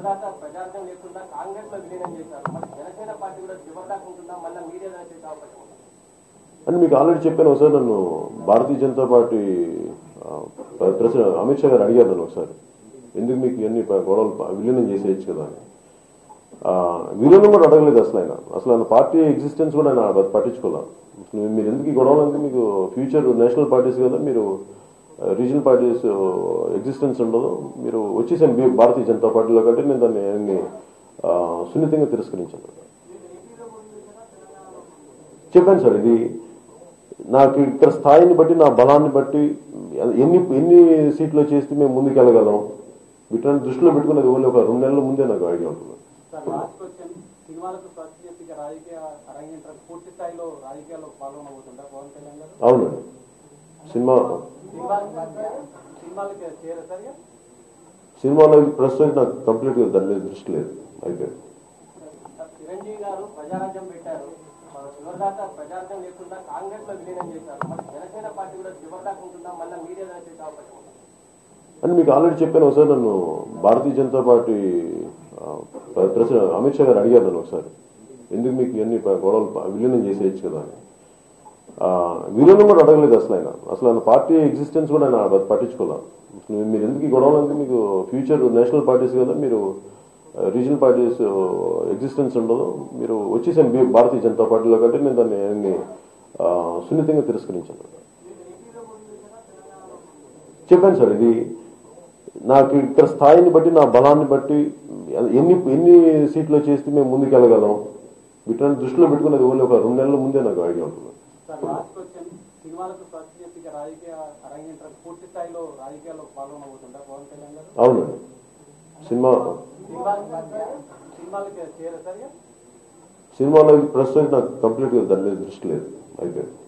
చివరిదాకా ప్రజార్థం లేకుండా కాంగ్రెస్ లో విలీనం చేశారు మరి జనసేన పార్టీ కూడా చివరిదాకా ఉంటుందా మళ్ళీ మీరే దాన్ని చేసే అవకాశం ఉందా అని మీకు ఆల్రెడీ చెప్పాను ఒకసారి నన్ను భారతీయ జనతా పార్టీ ఆ, ప్రెసిడెంట్ అమిత్ షా గారు అడిగారు నన్ను ఒకసారి ఎందుకు మీకు ఇవన్నీ ప- గొడవలు ప- విలీనం చేసేయచ్చు కదా అని ఆ, విలీనం కూడా అడగలేదు అసలు ఆయన అసలు ఆయన పార్టీ ఎగ్జిస్టెన్స్ కూడా ఆయన ప- పట్టించుకోలేదు అసలు మీరు ఎందుకు ఈ గొడవలు అంటే మీకు ఫ్యూచర్ నేషనల్ పార్టీస్ కదా మీరు రీజనల్ పార్టీస్ ఎగ్జిస్టెన్స్ ఉండదు మీరు వచ్చేసాను మీ భారతీయ జనతా పార్టీలో కంటే నేను దాన్ని ఆయన్ని, ఆ, సున్నితంగా తిరస్కరించాను చెప్పాను సార్ ఇది నాకు ఇక్కడ స్థాయిని బట్టి నా బలాన్ని బట్టి ఎన్ని ఎన్ని సీట్లు చేస్తే మేము ముందుకు వెళ్ళగలం వీటిని దృష్టిలో పెట్టుకున్నది ఓన్లీ ఒక రెండు నెలల ముందే నాకు ఐడియా ఉంటుంది సార్ లాస్ట్ క్వశ్చన్ సినిమాలకు ఫస్ట్ చేసి ఇక రాజకీయ అరంగేట్రం పూర్తి స్థాయిలో రాజకీయాల్లో పాల్గొనబోతుందా పవన్ కళ్యాణ్ గారు అవునండి సినిమా సినిమా సినిమాలకి చేయాలి సార్ ఇక? సినిమాలో ప్రస్తుతం నాకు కంప్లీట్గా దాని మీద దృష్టి లేదు అయిపోయింది సార్, చిరంజీవి గారు ప్రజారాజ్యం పెట్టారు ఆ, చివరిదాకా ప్రజార్థం లేకుండా కాంగ్రెస్ లో విలీనం చేశారు మరి జనసేన పార్టీ కూడా చివరిదాకా ఉంటుందా మళ్ళీ మీరే దాన్ని చేసే అవకాశం ఉందా అని మీకు ఆల్రెడీ చెప్పాను ఒకసారి నన్ను భారతీయ జనతా పార్టీ ఆ, ప్రెసిడెంట్ అమిత్ షా గారు అడిగారు నన్ను ఒకసారి ఎందుకు మీకు ఇవన్నీ ప- గొడవలు ప- విలీనం చేసేయచ్చు కదా అని ఆ, విలీనం కూడా అడగలేదు అసలు ఆయన అసలు ఆయన పార్టీ ఎగ్జిస్టెన్స్ కూడా ఆయన ప- పట్టించుకోలేదు అసలు మీరు ఎందుకు ఈ గొడవలు అంటే మీకు ఫ్యూచర్ నేషనల్ పార్టీస్ కదా మీరు రీజనల్ పార్టీస్ ఎగ్జిస్టెన్స్ ఉండదు మీరు వచ్చేసాను మీ భారతీయ జనతా పార్టీలో కంటే నేను దాన్ని ఆయన్ని, ఆ, సున్నితంగా తిరస్కరించాను చెప్పాను సార్ ఇది నాకు ఇక్కడ స్థాయిని బట్టి నా బలాన్ని బట్టి ఎన్ని ఎన్ని సీట్లు చేస్తే మేము ముందుకు వెళ్ళగలం వీటిని దృష్టిలో పెట్టుకున్నది ఓన్లీ ఒక రెండు నెలల ముందే నాకు ఐడియా ఉంటుంది సార్ లాస్ట్ క్వశ్చన్ సినిమాలకు ఫస్ట్ చేసి ఇక రాజకీయ అరంగేట్రం పూర్తి స్థాయిలో రాజకీయాల్లో పాల్గొనబోతుందా పవన్ కళ్యాణ్ గారు అవునండి సినిమా సినిమా సినిమాలకి చేయాలి సార్ ఇక? సినిమాలో ప్రస్తుతం నాకు కంప్లీట్గా దాని మీద దృష్టి లేదు అయిపోయింది